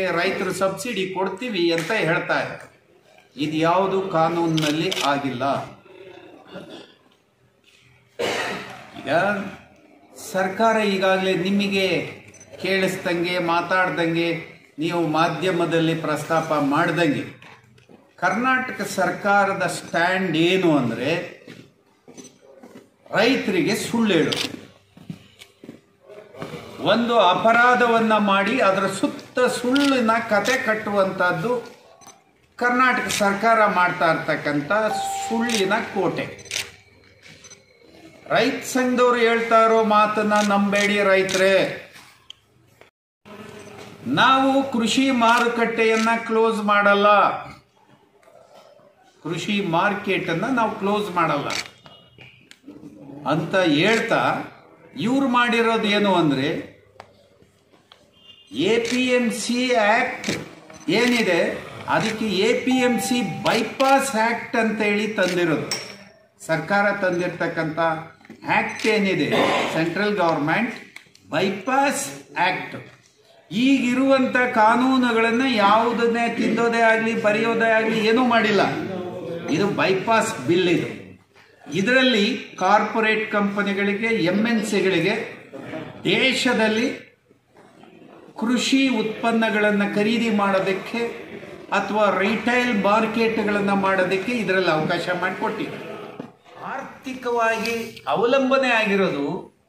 ರೈತರು ಸಬ್ಸಿಡಿ ಕೊಡ್ತೀವಿ ಅಂತ ಹೇಳ್ತಾ ಇದ್ದಾರೆ ಇದು ಯಾವುದು ಕಾನೂನಿನಲ್ಲಿ ಆಗಿಲ್ಲ ಈಗ ಸರ್ಕಾರ ಈಗಾಗಲೇ ನಿಮಗೆ ಕೇಳಿಸ್ದಂಗೆ ಮಾತಾಡ್ದಂಗೆ ನೀವು ಮಾಧ್ಯಮದಲ್ಲಿ ಪ್ರಸ್ತಾಪ ಮಾಡ್ದಂಗೆ ಕರ್ನಾಟಕ ಸರ್ಕಾರದ ಸ್ಟ್ಯಾಂಡ್ ಏನು ಅಂದರೆ ರೈತರಿಗೆ ಸುಳ್ಳು ಹೇಳೋದು ಒಂದು ಅಪರಾಧವನ್ನ ಮಾಡಿ ಅದರ ಸುತ್ತ ಸುಳ್ಳಿನ ಕತೆ ಕಟ್ಟುವಂಥದ್ದು ಕರ್ನಾಟಕ ಸರ್ಕಾರ ಮಾಡ್ತಾ ಇರ್ತಕ್ಕಂಥ ಸುಳ್ಳಿನ ಕೋಟೆ ರೈತ ಸಂಘದವ್ರು ಹೇಳ್ತಾ ಇರೋ ಮಾತನ್ನ ನಂಬೇಡಿ ರೈತರೇ ನಾವು ಕೃಷಿ ಮಾರುಕಟ್ಟೆಯನ್ನ ಕ್ಲೋಸ್ ಮಾಡಲ್ಲ ಕೃಷಿ ಮಾರ್ಕೆಟ್ ಅನ್ನ ನಾವು ಕ್ಲೋಸ್ ಮಾಡಲ್ಲ ಅಂತ ಹೇಳ್ತಾ ಇವ್ರು ಮಾಡಿರೋದು ಏನು ಅಂದ್ರೆ A P M C act ಏನಿದೆ ಅದಕ್ಕೆ A P M C bypass act ಅಂತ ಹೇಳಿ ತಂದಿರೋದು ಸರ್ಕಾರ ತಂದಿರ್ತಕ್ಕಂಥ ಆಕ್ಟ್ ಏನಿದೆ ಸೆಂಟ್ರಲ್ ಗವರ್ಮೆಂಟ್ ಬೈಪಾಸ್ ಆಕ್ಟ್ ಈಗಿರುವಂಥ ಕಾನೂನುಗಳನ್ನು ಯಾವುದನ್ನೇ ತಿದ್ದೋದೇ ಆಗಲಿ ಬರೆಯೋದೇ ಆಗಲಿ ಏನೂ ಮಾಡಿಲ್ಲ ಇದು ಬೈಪಾಸ್ ಬಿಲ್ ಇದು ಇದರಲ್ಲಿ ಕಾರ್ಪೊರೇಟ್ ಕಂಪನಿಗಳಿಗೆ ಎಂ ಎನ್ ಸಿಗಳಿಗೆ ದೇಶದಲ್ಲಿ ಕೃಷಿ ಉತ್ಪನ್ನಗಳನ್ನು ಖರೀದಿ ಮಾಡೋದಕ್ಕೆ ಅಥವಾ ರಿಟೈಲ್ ಮಾರ್ಕೆಟ್ಗಳನ್ನು ಮಾಡೋದಕ್ಕೆ ಇದರಲ್ಲಿ ಅವಕಾಶ ಮಾಡಿಕೊಟ್ಟಿದೆ ಆರ್ಥಿಕವಾಗಿ ಅವಲಂಬನೆ ಆಗಿರೋದು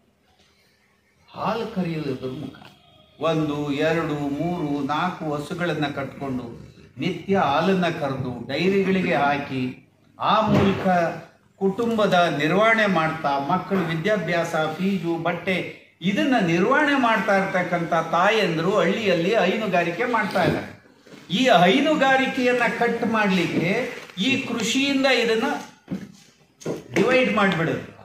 ಹಾಲು ಕರೆಯೋದ್ರ ಮುಖ ಒಂದು ಎರಡು ಮೂರು ನಾಲ್ಕು ಹಸುಗಳನ್ನು ಕಟ್ಕೊಂಡು ನಿತ್ಯ ಹಾಲನ್ನು ಕರೆದು ಡೈರಿಗಳಿಗೆ ಹಾಕಿ ಆ ಮೂಲಕ ಕುಟುಂಬದ ನಿರ್ವಹಣೆ ಮಾಡ್ತಾ ಮಕ್ಕಳ ವಿದ್ಯಾಭ್ಯಾಸ ಫೀಸು ಬಟ್ಟೆ ಇದನ್ನ ನಿರ್ವಹಣೆ ಮಾಡ್ತಾ ಇರ್ತಕ್ಕಂಥ ತಾಯಂದ್ರು ಹಳ್ಳಿಯಲ್ಲಿ ಹೈನುಗಾರಿಕೆ ಮಾಡ್ತಾ ಇದ್ದಾರೆ ಈ ಹೈನುಗಾರಿಕೆಯನ್ನ ಕಟ್ ಮಾಡಲಿಕ್ಕೆ ಈ ಕೃಷಿಯಿಂದ ಇದನ್ನ ಡಿವೈಡ್ ಮಾಡಿಬಿಡೋದು